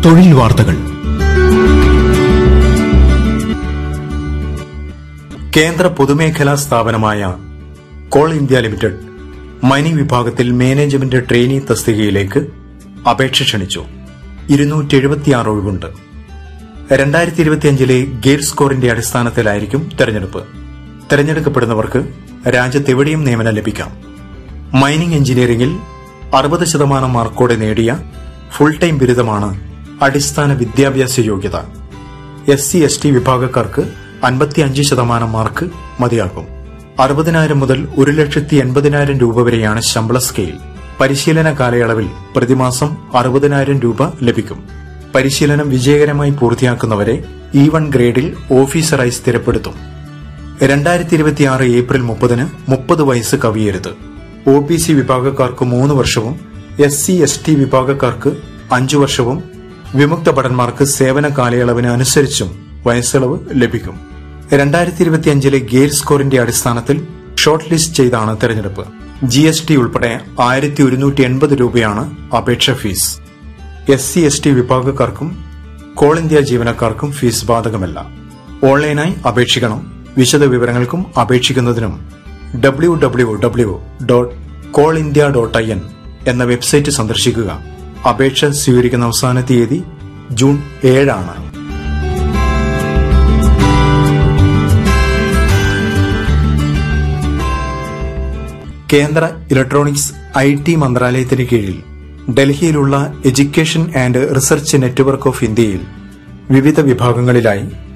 തൊഴിൽ വാർത്തകൾ കേന്ദ്ര പൊതുമേഖലാ സ്ഥാപനമായ കോൾ ഇന്ത്യ ലിമിറ്റഡ് മൈനിംഗ് വിഭാഗത്തിൽ മാനേജ്മെന്റ് ട്രെയിനി തസ്തികയിലേക്ക് അപേക്ഷ ക്ഷണിച്ചു ഇരുന്നൂറ്റി എഴുപത്തിയാറ് ഒഴിവുണ്ട് രണ്ടായിരത്തി ഇരുപത്തിയഞ്ചിലെ ഗേറ്റ് സ്കോറിന്റെ അടിസ്ഥാനത്തിലായിരിക്കും തെരഞ്ഞെടുപ്പ് തെരഞ്ഞെടുക്കപ്പെടുന്നവർക്ക് രാജ്യത്തെവിടെയും നിയമനം ലഭിക്കാം മൈനിംഗ് എഞ്ചിനീയറിംഗിൽ അറുപത് ശതമാനം മാർക്കോടെ നേടിയ ഫുൾ ടൈം ബിരുദമാണ് അടിസ്ഥാന വിദ്യാഭ്യാസ യോഗ്യത എസ് സി എസ് ടി വിഭാഗക്കാർക്ക് അൻപത്തിയഞ്ച് ശതമാനം മാർക്ക് മതിയാകും അറുപതിനായിരം മുതൽ ഒരു ലക്ഷത്തി എൺപതിനായിരം രൂപ വരെയാണ് ശമ്പള സ്കെയിൽ പരിശീലന കാലയളവിൽ പ്രതിമാസം അറുപതിനായിരം രൂപ ലഭിക്കും പരിശീലനം വിജയകരമായി പൂർത്തിയാക്കുന്നവരെ ഇ വൺ ഗ്രേഡിൽ ഓഫീസറായി സ്ഥിരപ്പെടുത്തും രണ്ടായിരത്തി ഇരുപത്തിയാറ് ഏപ്രിൽ മുപ്പതിന് മുപ്പത് വയസ്സ് കവിയരുത് ഒ ബി സി വിഭാഗക്കാർക്ക് മൂന്ന് വർഷവും എസ് സി എസ് ടി വിഭാഗക്കാർക്ക് അഞ്ചു വർഷവും വിമുക്ത ഭടന്മാർക്ക് സേവന കാലയളവിന് അനുസരിച്ചും വയസ്സിളവ് ലഭിക്കും രണ്ടായിരത്തി ഇരുപത്തിയഞ്ചിലെ ഗേറ്റ് സ്കോറിന്റെ അടിസ്ഥാനത്തിൽ ഷോർട്ട് ലിസ്റ്റ് ചെയ്താണ് തെരഞ്ഞെടുപ്പ് ജി എസ് ടി ഉൾപ്പെടെ ആയിരത്തി ഒരുന്നൂറ്റി എൺപത് രൂപയാണ് അപേക്ഷ fee S C S T വിഭാഗക്കാർക്കും കോൾ ഇന്ത്യ ജീവനക്കാർക്കും ഫീസ് ബാധകമല്ല ഓൺലൈനായി അപേക്ഷിക്കണം വിശദ വിവരങ്ങൾക്കും അപേക്ഷിക്കുന്നതിനും W W W dot Coal India dot I N എന്ന വെബ്സൈറ്റ് സന്ദർശിക്കുക അപേക്ഷ സ്വീകരിക്കുന്ന അവസാന തീയതി ജൂൺ ഏഴാണ് കേന്ദ്ര ഇലക്ട്രോണിക്സ് ഐ ടി മന്ത്രാലയത്തിന് കീഴിൽ ഡൽഹിയിലുള്ള education and research network of ഇന്ത്യയിൽ വിവിധ വിഭാഗങ്ങളിലായി